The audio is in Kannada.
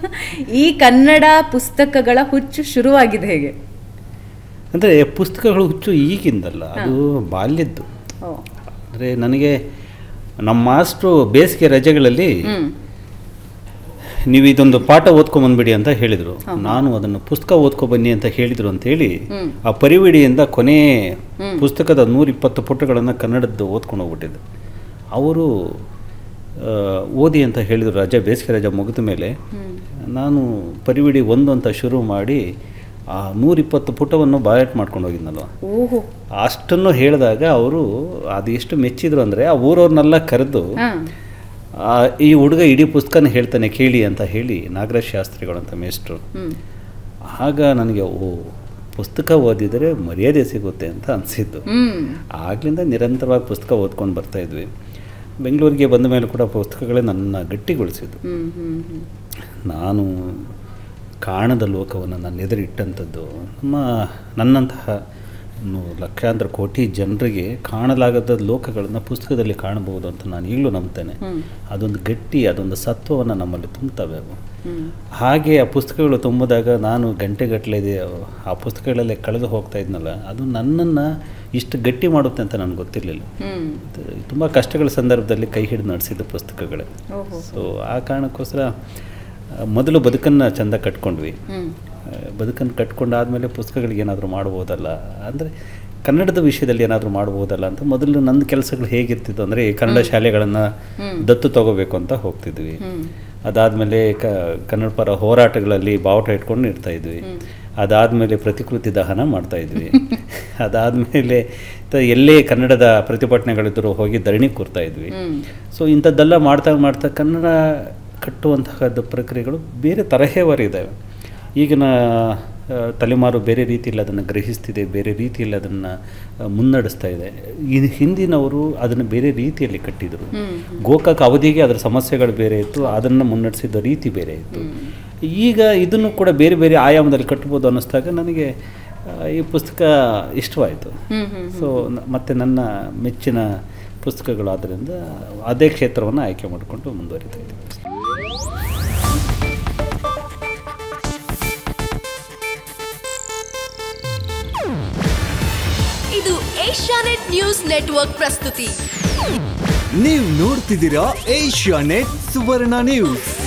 ಈ ಕನ್ನಡ ಪುಸ್ತಕಗಳ ಹುಚ್ಚು ಶುರುವಾಗಿದೆ ಹೇಗೆ ಅಂದರೆ ಪುಸ್ತಕಗಳು ಹುಚ್ಚು ಈಗಿಂದಲ್ಲ ಅದು ಬಾಲ್ಯದ್ದು ಓ ಅಂದರೆ ನನಗೆ ನಮ್ಮ ಮಾಸ್ಟ್ರು ಬೇಸಿಗೆ ರಜೆಗಳಲ್ಲಿ ಹ್ಮ್ ನೀವು ಇದೊಂದು ಪಾಠ ಓದ್ಕೊಂಬಂದ್ಬಿಡಿ ಅಂತ ಹೇಳಿದರು ನಾನು ಅದನ್ನು ಪುಸ್ತಕ ಓದ್ಕೊ ಬನ್ನಿ ಅಂತ ಹೇಳಿದರು ಅಂತ ಹೇಳಿ ಹ್ಮ್. ಆ ಪರಿವಿಡಿಯಿಂದ ಕೊನೆ ಪುಸ್ತಕದ ನೂರಿಪ್ಪತ್ತು ಪುಟಗಳನ್ನು ಕನ್ನಡದ್ದು ಓದ್ಕೊಂಡು ಹೋಗ್ಬಿಟ್ಟಿದ್ದೆ ಅವರು ಆ, ಓದಿ ಅಂತ ಹೇಳಿದರು ರಜೆ ಬೇಸಿಗೆ ರಜೆ ಮುಗಿದ ಮೇಲೆ ನಾನು ಪರಿವಿಡಿ ಒಂದು ಅಂತ ಶುರು ಮಾಡಿ ಆ ನೂರಿಪ್ಪತ್ತು ಪುಟವನ್ನು ಬಾಯಟ್ ಮಾಡ್ಕೊಂಡು ಹೋಗಿದ್ನಲ್ವ ಓಹೋ ಅಷ್ಟನ್ನು ಹೇಳಿದಾಗ ಅವರು ಅದು ಎಷ್ಟು ಮೆಚ್ಚಿದ್ರು ಅಂದರೆ ಆ ಊರವ್ರನ್ನೆಲ್ಲ ಕರೆದು ಹಾ ಆ, ಈ ಹುಡುಗ ಇಡೀ ಪುಸ್ತಕನ ಹೇಳ್ತಾನೆ ಕೇಳಿ ಅಂತ ಹೇಳಿ ನಾಗರಾಜ್ ಶಾಸ್ತ್ರಿಗಳು ಅಂತ ಮೇಷ್ಟ್ರು ಹ್ಮ್ ಆಗ ನನಗೆ ಓ ಪುಸ್ತಕ ಓದಿದರೆ ಮರ್ಯಾದೆ ಸಿಗುತ್ತೆ ಅಂತ ಅನಿಸಿದ್ದು ಹ್ಮ್ ಆಗ್ಲಿಂದ ನಿರಂತರವಾಗಿ ಪುಸ್ತಕ ಓದ್ಕೊಂಡು ಬರ್ತಾ ಇದ್ವಿ ಬೆಂಗಳೂರಿಗೆ ಬಂದ ಮೇಲೆ ಕೂಡ ಪುಸ್ತಕಗಳೇ ನನ್ನ ಗಟ್ಟಿಗೊಳಿಸಿದ್ದು ಹ್ಮ್ ಹ್ಮ್ ಹ್ಮ್ ನಾನು ಕಾಣದ ಲೋಕವನ್ನು ನಾನು ಎದುರಿಟ್ಟಂಥದ್ದು ನಮ್ಮ ನನ್ನಂತಹ ಇನ್ನು ಲಕ್ಷಾಂತರ ಕೋಟಿ ಜನರಿಗೆ ಕಾಣಲಾಗದ ಲೋಕಗಳನ್ನು ಪುಸ್ತಕದಲ್ಲಿ ಕಾಣಬಹುದು ಅಂತ ನಾನು ಈಗಲೂ ನಂಬ್ತೇನೆ ಹ್ಮ್. ಅದೊಂದು ಗಟ್ಟಿ ಅದೊಂದು ಸತ್ವವನ್ನು ನಮ್ಮಲ್ಲಿ ತುಂಬುತ್ತವೆ ಅವು ಹ್ಮ್ ಹಾಗೆ ಆ ಪುಸ್ತಕಗಳು ತುಂಬಿದಾಗ ನಾನು ಗಂಟೆಗಟ್ಟಲೆ ಆ ಪುಸ್ತಕಗಳಲ್ಲೇ ಕಳೆದು ಹೋಗ್ತಾ ಇದ್ನಲ್ಲ ಅದು ನನ್ನನ್ನು ಇಷ್ಟು ಗಟ್ಟಿ ಮಾಡುತ್ತೆ ಅಂತ ನನಗೆ ಗೊತ್ತಿರಲಿಲ್ಲ ಹ್ಮ್ ತುಂಬ ಕಷ್ಟಗಳ ಸಂದರ್ಭದಲ್ಲಿ ಕೈ ಹಿಡಿದು ನಡೆಸಿದ ಪುಸ್ತಕಗಳೇ ಓಹೋ ಸೊ ಆ ಕಾರಣಕ್ಕೋಸ್ಕರ ಆ, ಮೊದಲು ಬದುಕನ್ನು ಚೆಂದ ಕಟ್ಕೊಂಡ್ವಿ ಹ್ಮ್ ಬದುಕನ್ನು ಕಟ್ಕೊಂಡಾದಮೇಲೆ ಪುಸ್ತಕಗಳಿಗೆ ಏನಾದರೂ ಮಾಡ್ಬೋದಲ್ಲ ಅಂದರೆ ಕನ್ನಡದ ವಿಷಯದಲ್ಲಿ ಏನಾದರೂ ಮಾಡ್ಬೋದಲ್ಲ ಅಂತ ಮೊದಲು ನನ್ನ ಕೆಲಸಗಳು ಹೇಗಿರ್ತಿತ್ತು ಅಂದರೆ ಕನ್ನಡ ಶಾಲೆಗಳನ್ನು ದತ್ತು ತಗೋಬೇಕು ಅಂತ ಹೋಗ್ತಿದ್ವಿ ಹ್ಮ್ ಅದಾದಮೇಲೆ ಕ ಕನ್ನಡ ಪರ ಹೋರಾಟಗಳಲ್ಲಿ ಬಾವುಟ ಇಟ್ಕೊಂಡು ಇರ್ತಾ ಇದ್ವಿ ಅದಾದಮೇಲೆ ಪ್ರತಿಕೃತಿ ದಹನ ಮಾಡ್ತಾ ಇದ್ವಿ ಅದಾದಮೇಲೆ ಎಲ್ಲೇ ಕನ್ನಡದ ಪ್ರತಿಭಟನೆಗಳಿದ್ದರೂ ಹೋಗಿ ಧರಣಿ ಕೂರ್ತಾ ಇದ್ವಿ ಹ್ಮ್ ಸೊ ಇಂಥದ್ದೆಲ್ಲ ಮಾಡ್ತಾ ಮಾಡ್ತಾ ಕನ್ನಡ ಕಟ್ಟುವಂತಹದ್ದು ಪ್ರಕ್ರಿಯೆಗಳು ಬೇರೆ ತರಹೇವಾರು ಇದ್ದಾವೆ ಈಗಿನ ಆ, ತಲೆಮಾರು ಬೇರೆ ರೀತಿಯಲ್ಲಿ ಅದನ್ನು ಗ್ರಹಿಸ್ತಿದೆ ಬೇರೆ ರೀತಿಯಲ್ಲಿ ಅದನ್ನು ಮುನ್ನಡೆಸ್ತಾ ಇದೆ ಈ ಹಿಂದಿನವರು ಅದನ್ನು ಬೇರೆ ರೀತಿಯಲ್ಲಿ ಕಟ್ಟಿದರು ಹ್ಮ್ ಗೋಕಾಕ್ ಅವಧಿಗೆ ಅದರ ಸಮಸ್ಯೆಗಳು ಬೇರೆ ಇತ್ತು ಅದನ್ನು ಮುನ್ನಡೆಸಿದ ರೀತಿ ಬೇರೆ ಇತ್ತು ಈಗ ಇದನ್ನು ಕೂಡ ಬೇರೆ ಬೇರೆ ಆಯಾಮದಲ್ಲಿ ಕಟ್ಬೋದು ಅನ್ನಿಸ್ದಾಗ ನನಗೆ ಆ, ಈ ಪುಸ್ತಕ ಇಷ್ಟವಾಯಿತು ಹ್ಮ್ ಹ್ಮ್ ಸೊ ನ- ಮತ್ತೆ ನನ್ನ ಮೆಚ್ಚಿನ ಪುಸ್ತಕಗಳು ಆದ್ದರಿಂದ ಅದೇ ಕ್ಷೇತ್ರವನ್ನು ಆಯ್ಕೆ ಮಾಡಿಕೊಂಡು ಮುಂದುವರಿತಾ ಇದ್ದೀನಿ ಇದು ಏಷ್ಯಾನೆಟ್ ನ್ಯೂಸ್ ನೆಟ್ವರ್ಕ್ ಪ್ರಸ್ತುತಿ ನೀವು ನೋಡ್ತಿದ್ದೀರಾ ಏಷ್ಯಾ ನೆಟ್ ಸುವರ್ಣ ನ್ಯೂಸ್